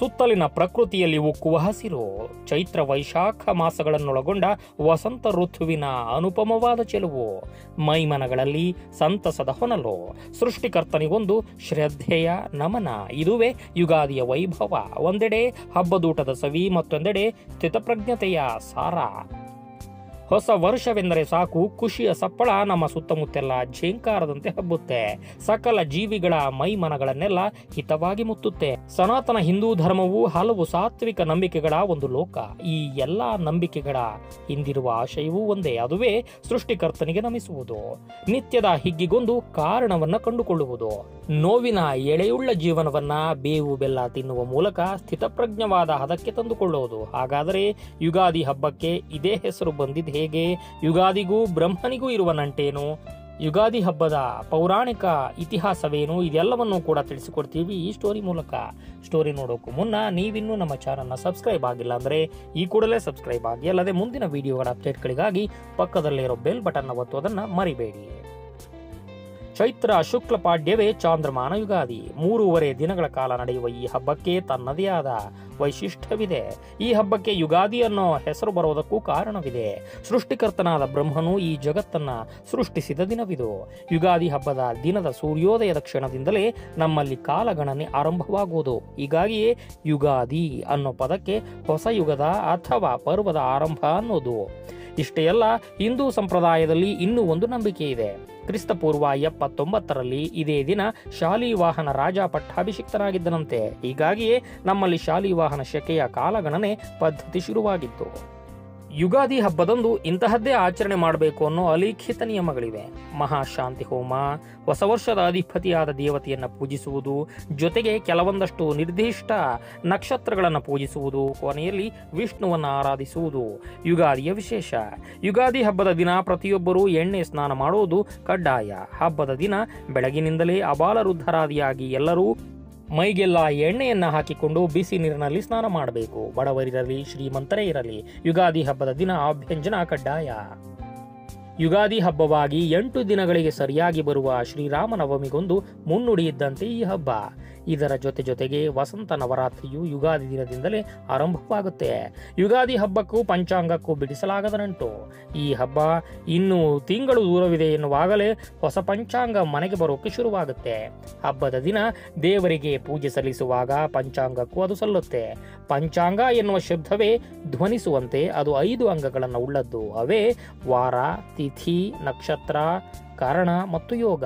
ಸುತ್ತಲಿನ ಪ್ರಕೃತಿಯಲ್ಲಿ ಉಕ್ಕುವ ಹಸಿರು ಚೈತ್ರ ವೈಶಾಖ ಮಾಸಗಳನ್ನೊಳಗೊಂಡ ವಸಂತ ಋತುವಿನ ಅನುಪಮವಾದ ಚೆಲುವು ಮೈಮನಗಳಲ್ಲಿ ಸಂತಸದ ಹೊನಲು ಸೃಷ್ಟಿಕರ್ತನಿಗೊಂದು ಶ್ರದ್ಧೆಯ ನಮನ ಇದುವೇ ಯುಗಾದಿಯ ವೈಭವ ಒಂದೆಡೆ ಹಬ್ಬದೂಟದ ಸವಿ ಮತ್ತೊಂದೆಡೆ ಸ್ಥಿತಪ್ರಜ್ಞತೆಯ ಸಾರ ಹೊಸ ವರ್ಷವೆಂದರೆ ಸಾಕು ಖುಷಿಯ ಸಪ್ಪಳ ನಮ್ಮ ಸುತ್ತಮುತ್ತೆಲ್ಲ ಝೇಂಕಾರದಂತೆ ಹಬ್ಬುತ್ತೆ ಸಕಲ ಜೀವಿಗಳ ಮೈಮನಗಳನ್ನೆಲ್ಲ ಹಿತವಾಗಿ ಮುತ್ತುತ್ತೆ ಸನಾತನ ಹಿಂದೂ ಧರ್ಮವು ಹಲವು ಸಾತ್ವಿಕ ನಂಬಿಕೆಗಳ ಒಂದು ಲೋಕ ಈ ಎಲ್ಲಾ ನಂಬಿಕೆಗಳ ಹಿಂದಿರುವ ಆಶಯವೂ ಒಂದೇ ಅದುವೇ ಸೃಷ್ಟಿಕರ್ತನಿಗೆ ನಮಿಸುವುದು ನಿತ್ಯದ ಹಿಗ್ಗಿಗೊಂದು ಕಾರಣವನ್ನ ಕಂಡುಕೊಳ್ಳುವುದು ನೋವಿನ ಎಳೆಯುಳ್ಳ ಜೀವನವನ್ನ ಬೇವು ಬೆಲ್ಲ ತಿನ್ನುವ ಮೂಲಕ ಸ್ಥಿತಪ್ರಜ್ಞವಾದ ಹದಕ್ಕೆ ತಂದುಕೊಳ್ಳುವುದು ಹಾಗಾದರೆ ಯುಗಾದಿ ಹಬ್ಬಕ್ಕೆ ಇದೇ ಹೆಸರು ಬಂದಿದ್ದು ಹೇಗೆ ಯುಗಾದಿಗೂ ಬ್ರಹ್ಮನಿಗೂ ಇರುವ ನಂಟೇನು ಯುಗಾದಿ ಹಬ್ಬದ ಪೌರಾಣಿಕ ಇತಿಹಾಸವೇನು ಇದೆಲ್ಲವನ್ನು ಕೂಡ ತಿಳಿಸಿಕೊಡ್ತೀವಿ ಈ ಸ್ಟೋರಿ ಮೂಲಕ ಸ್ಟೋರಿ ನೋಡೋಕ್ಕೂ ಮುನ್ನ ನೀವಿನ್ನೂ ನಮ್ಮ ಚಾನಲ್ನ ಸಬ್ಸ್ಕ್ರೈಬ್ ಆಗಿಲ್ಲ ಅಂದರೆ ಈ ಕೂಡಲೇ ಸಬ್ಸ್ಕ್ರೈಬ್ ಆಗಿ ಅಲ್ಲದೆ ಮುಂದಿನ ವಿಡಿಯೋಗಳ ಅಪ್ಡೇಟ್ಗಳಿಗಾಗಿ ಪಕ್ಕದಲ್ಲಿರೋ ಬೆಲ್ ಬಟನ್ ಒತ್ತುವುದನ್ನು ಮರಿಬೇಡಿ ಚೈತ್ರ ಶುಕ್ಲ ಪಾಡ್ಯವೇ ಚಾಂದ್ರಮಾನ ಯುಗಾದಿ ಮೂರುವರೆ ದಿನಗಳ ಕಾಲ ನಡೆಯುವ ಈ ಹಬ್ಬಕ್ಕೆ ತನ್ನದೇ ಆದ ವೈಶಿಷ್ಟ್ಯವಿದೆ ಈ ಹಬ್ಬಕ್ಕೆ ಯುಗಾದಿ ಅನ್ನೋ ಹೆಸರು ಬರೋದಕ್ಕೂ ಕಾರಣವಿದೆ ಸೃಷ್ಟಿಕರ್ತನಾದ ಬ್ರಹ್ಮನು ಈ ಜಗತ್ತನ್ನ ಸೃಷ್ಟಿಸಿದ ದಿನವಿದು ಯುಗಾದಿ ಹಬ್ಬದ ದಿನದ ಸೂರ್ಯೋದಯದ ಕ್ಷಣದಿಂದಲೇ ನಮ್ಮಲ್ಲಿ ಕಾಲಗಣನೆ ಆರಂಭವಾಗುವುದು ಹೀಗಾಗಿಯೇ ಯುಗಾದಿ ಅನ್ನೋ ಪದಕ್ಕೆ ಹೊಸ ಯುಗದ ಅಥವಾ ಪರ್ವದ ಆರಂಭ ಅನ್ನೋದು ಇಷ್ಟೇ ಅಲ್ಲ ಹಿಂದೂ ಸಂಪ್ರದಾಯದಲ್ಲಿ ಇನ್ನೂ ಒಂದು ನಂಬಿಕೆ ಇದೆ ಕ್ರಿಸ್ತಪೂರ್ವ ಎಪ್ಪತ್ತೊಂಬತ್ತರಲ್ಲಿ ಇದೇ ದಿನ ಶಾಲಿವಾಹನ ರಾಜ ಪಟ್ಟಾಭಿಷಿಕ್ತನಾಗಿದ್ದನಂತೆ ಹೀಗಾಗಿಯೇ ನಮ್ಮಲ್ಲಿ ಶಾಲಿವಾಹನ ಶಕೆಯ ಕಾಲಗಣನೆ ಪದ್ಧತಿ ಶುರುವಾಗಿತ್ತು ಯುಗಾದಿ ಹಬ್ಬದಂದು ಇಂತಹದ್ದೇ ಆಚರಣೆ ಮಾಡಬೇಕು ಅನ್ನೋ ಅಲಿಖಿತ ನಿಯಮಗಳಿವೆ ಮಹಾಶಾಂತಿ ಹೋಮ ಹೊಸ ವರ್ಷದ ಅಧಿಪತಿಯಾದ ದೇವತೆಯನ್ನು ಪೂಜಿಸುವುದು ಜೊತೆಗೆ ಕೆಲವೊಂದಷ್ಟು ನಿರ್ದಿಷ್ಟ ನಕ್ಷತ್ರಗಳನ್ನು ಪೂಜಿಸುವುದು ಕೊನೆಯಲ್ಲಿ ವಿಷ್ಣುವನ್ನು ಆರಾಧಿಸುವುದು ಯುಗಾದಿಯ ವಿಶೇಷ ಯುಗಾದಿ ಹಬ್ಬದ ದಿನ ಪ್ರತಿಯೊಬ್ಬರೂ ಎಣ್ಣೆ ಸ್ನಾನ ಮಾಡುವುದು ಕಡ್ಡಾಯ ಹಬ್ಬದ ದಿನ ಬೆಳಗಿನಿಂದಲೇ ಅಬಾಲರುದ್ಧರಾದಿಯಾಗಿ ಎಲ್ಲರೂ ಮೈಗೆಲ್ಲ ಎಣ್ಣೆಯನ್ನ ಹಾಕಿಕೊಂಡು ಬಿಸಿ ನೀರಿನಲ್ಲಿ ಸ್ನಾನ ಮಾಡಬೇಕು ಬಡವರಿರಲಿ ಶ್ರೀಮಂತರೇ ಇರಲಿ ಯುಗಾದಿ ಹಬ್ಬದ ದಿನ ಅಭ್ಯಂಜನ ಕಡ್ಡಾಯ ಯುಗಾದಿ ಹಬ್ಬವಾಗಿ ಎಂಟು ದಿನಗಳಿಗೆ ಸರಿಯಾಗಿ ಬರುವ ಶ್ರೀರಾಮನವಮಿಗೊಂದು ಮುನ್ನುಡಿ ಇದ್ದಂತೆ ಈ ಹಬ್ಬ ಇದರ ಜೊತೆ ಜೊತೆಗೆ ವಸಂತ ನವರಾತ್ರಿಯು ಯುಗಾದಿ ದಿನದಿಂದಲೇ ಆರಂಭವಾಗುತ್ತೆ ಯುಗಾದಿ ಹಬ್ಬಕ್ಕೂ ಪಂಚಾಂಗಕ್ಕೂ ಬಿಡಿಸಲಾಗದ ನಂಟು ಈ ಹಬ್ಬ ಇನ್ನು ತಿಂಗಳು ದೂರವಿದೆ ಎನ್ನುವಾಗಲೇ ಹೊಸ ಪಂಚಾಂಗ ಮನೆಗೆ ಬರೋಕೆ ಶುರುವಾಗುತ್ತೆ ಹಬ್ಬದ ದಿನ ದೇವರಿಗೆ ಪೂಜೆ ಸಲ್ಲಿಸುವಾಗ ಪಂಚಾಂಗಕ್ಕೂ ಅದು ಸಲ್ಲುತ್ತೆ ಪಂಚಾಂಗ ಎನ್ನುವ ಶಬ್ದವೇ ಧ್ವನಿಸುವಂತೆ ಅದು ಐದು ಅಂಗಗಳನ್ನು ಉಳ್ಳದ್ದು ಅವೇ ವಾರ ತಿಥಿ ನಕ್ಷತ್ರ ಕಾರಣ ಮತ್ತು ಯೋಗ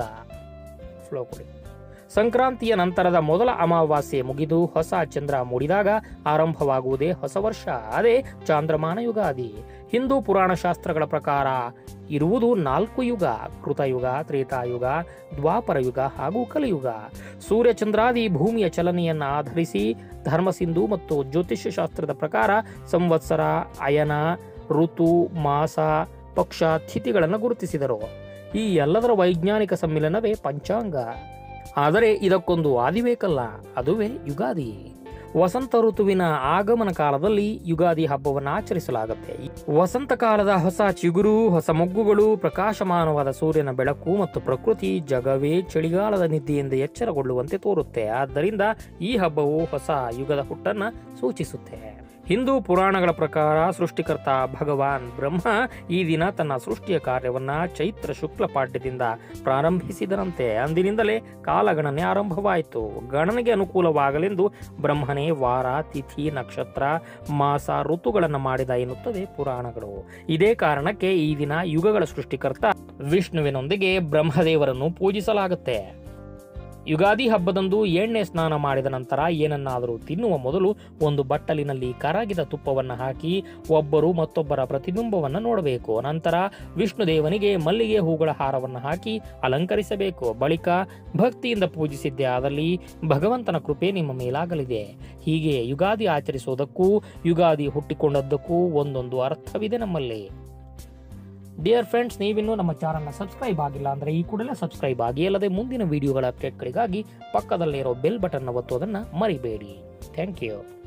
ಫ್ಲೋ ಕೊಡಿ ಸಂಕ್ರಾಂತಿಯ ನಂತರದ ಮೊದಲ ಅಮಾವಾಸ್ಯೆ ಮುಗಿದು ಹೊಸ ಚಂದ್ರ ಮೂಡಿದಾಗ ಆರಂಭವಾಗುವುದೇ ಹೊಸ ವರ್ಷ ಅದೇ ಚಾಂದ್ರಮಾನ ಯುಗಾದಿ ಹಿಂದೂ ಪುರಾಣ ಶಾಸ್ತ್ರಗಳ ಪ್ರಕಾರ ಇರುವುದು ನಾಲ್ಕು ಯುಗ ಕೃತಯುಗ ತ್ರೇತಾಯುಗ ದ್ವಾಪರ ಯುಗ ಹಾಗೂ ಕಲಿಯುಗ ಸೂರ್ಯಚಂದ್ರಾದಿ ಭೂಮಿಯ ಚಲನೆಯನ್ನು ಆಧರಿಸಿ ಧರ್ಮಸಿಂಧು ಮತ್ತು ಜ್ಯೋತಿಷ್ಯ ಶಾಸ್ತ್ರದ ಪ್ರಕಾರ ಸಂವತ್ಸರ ಅಯನ ಋತು ಮಾಸ ಪಕ್ಷ ತಿಥಿಗಳನ್ನು ಗುರುತಿಸಿದರು ಈ ಎಲ್ಲದರ ವೈಜ್ಞಾನಿಕ ಸಮ್ಮಿಲನವೇ ಪಂಚಾಂಗ ಆದರೆ ಇದಕ್ಕೊಂದು ಆದಿ ಬೇಕಲ್ಲ ಅದುವೇ ಯುಗಾದಿ ವಸಂತ ಋತುವಿನ ಆಗಮನ ಕಾಲದಲ್ಲಿ ಯುಗಾದಿ ಹಬ್ಬವನ್ನು ಆಚರಿಸಲಾಗುತ್ತೆ ವಸಂತ ಕಾಲದ ಹೊಸ ಚಿಗುರು ಹೊಸ ಮೊಗ್ಗುಗಳು ಪ್ರಕಾಶಮಾನವಾದ ಸೂರ್ಯನ ಬೆಳಕು ಮತ್ತು ಪ್ರಕೃತಿ ಜಗವೇ ಚಳಿಗಾಲದ ನಿದ್ದೆಯಿಂದ ಎಚ್ಚರಗೊಳ್ಳುವಂತೆ ತೋರುತ್ತೆ ಆದ್ದರಿಂದ ಈ ಹಬ್ಬವು ಹೊಸ ಯುಗದ ಹುಟ್ಟನ್ನ ಸೂಚಿಸುತ್ತೆ ಹಿಂದೂ ಪುರಾಣಗಳ ಪ್ರಕಾರ ಸೃಷ್ಟಿಕರ್ತ ಭಗವಾನ್ ಬ್ರಹ್ಮ ಈ ದಿನ ತನ್ನ ಸೃಷ್ಟಿಯ ಕಾರ್ಯವನ್ನ ಚೈತ್ರ ಶುಕ್ಲ ಪಾಡ್ಯದಿಂದ ಪ್ರಾರಂಭಿಸಿದರಂತೆ ಅಂದಿನಿಂದಲೇ ಕಾಲಗಣನೆ ಆರಂಭವಾಯಿತು ಗಣನೆಗೆ ಅನುಕೂಲವಾಗಲೆಂದು ಬ್ರಹ್ಮನೇ ವಾರ ತಿಥಿ ನಕ್ಷತ್ರ ಮಾಸ ಋತುಗಳನ್ನು ಮಾಡಿದ ಎನ್ನುತ್ತದೆ ಪುರಾಣಗಳು ಇದೇ ಕಾರಣಕ್ಕೆ ಈ ದಿನ ಯುಗಗಳ ಸೃಷ್ಟಿಕರ್ತ ವಿಷ್ಣುವಿನೊಂದಿಗೆ ಬ್ರಹ್ಮದೇವರನ್ನು ಪೂಜಿಸಲಾಗುತ್ತೆ ಯುಗಾದಿ ಹಬ್ಬದಂದು ಎಣ್ಣೆ ಸ್ನಾನ ಮಾಡಿದ ನಂತರ ಏನನ್ನಾದರೂ ತಿನ್ನುವ ಮೊದಲು ಒಂದು ಬಟ್ಟಲಿನಲ್ಲಿ ಕರಗಿದ ತುಪ್ಪವನ್ನು ಹಾಕಿ ಒಬ್ಬರು ಮತ್ತೊಬ್ಬರ ಪ್ರತಿಬಿಂಬವನ್ನು ನೋಡಬೇಕು ನಂತರ ವಿಷ್ಣುದೇವನಿಗೆ ಮಲ್ಲಿಗೆ ಹೂಗಳ ಹಾರವನ್ನು ಹಾಕಿ ಅಲಂಕರಿಸಬೇಕು ಬಳಿಕ ಭಕ್ತಿಯಿಂದ ಪೂಜಿಸಿದ್ದೇ ಆದಲ್ಲಿ ಭಗವಂತನ ಕೃಪೆ ನಿಮ್ಮ ಮೇಲಾಗಲಿದೆ ಹೀಗೆ ಯುಗಾದಿ ಆಚರಿಸುವುದಕ್ಕೂ ಯುಗಾದಿ ಹುಟ್ಟಿಕೊಂಡದ್ದಕ್ಕೂ ಒಂದೊಂದು ಅರ್ಥವಿದೆ ನಮ್ಮಲ್ಲಿ ಡಿಯರ್ ಫ್ರೆಂಡ್ಸ್ ನೀವಿನ್ನೂ ನಮ್ಮ ಚಾನಲ್ನ ಸಬ್ಸ್ಕ್ರೈಬ್ ಆಗಿಲ್ಲ ಅಂದರೆ ಈ ಕೂಡಲೇ ಸಬ್ಸ್ಕ್ರೈಬ್ ಆಗಿ ಅಲ್ಲದೆ ಮುಂದಿನ ವಿಡಿಯೋಗಳ ಅಪ್ಡೇಟ್ಗಳಿಗಾಗಿ ಪಕ್ಕದಲ್ಲಿರೋ ಬೆಲ್ ಬಟನ್ ಒತ್ತೋದನ್ನು ಮರಿಬೇಡಿ ಥ್ಯಾಂಕ್ ಯು